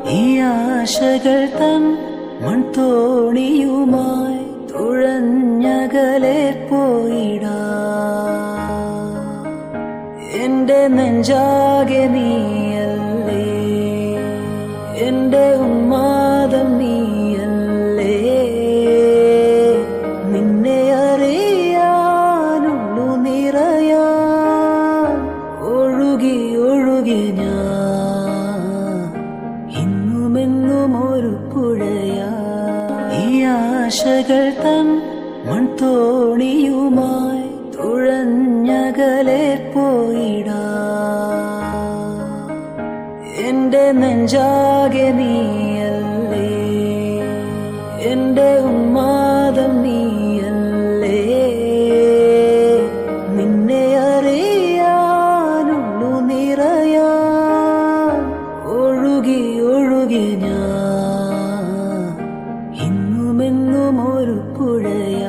ഈ ആശകൾ തൻ മൺതോണിയുമായി തുഴഞ്ഞകലെ പോയിടാ എന്റെ നെഞ്ചാകെ നീയല്ലേ എന്റെ ഉന്മാദം നീയല്ലേ നിന്നെ അറിയാനുള്ളു നിറയാൻ ഒഴുകി ഒഴുകി ഞാൻ ഇന്നുമെന്നും ഒരു പുഴയാ ഈ ആശകൾ തൻ മൺതോണിയുമായി തുഴഞ്ഞകലെ പോയിടാ എന്റെ നെഞ്ചാകെ നീയല്ലേ എന്റെ ഉന്മാദം നീയല്ലേ നിന്നെ അറിയാനുള്ളു നിറയാൻ ഒഴുകി ഒഴുകി ഞാൻ ഇന്നുമെന്നും ഒരു പുഴയാ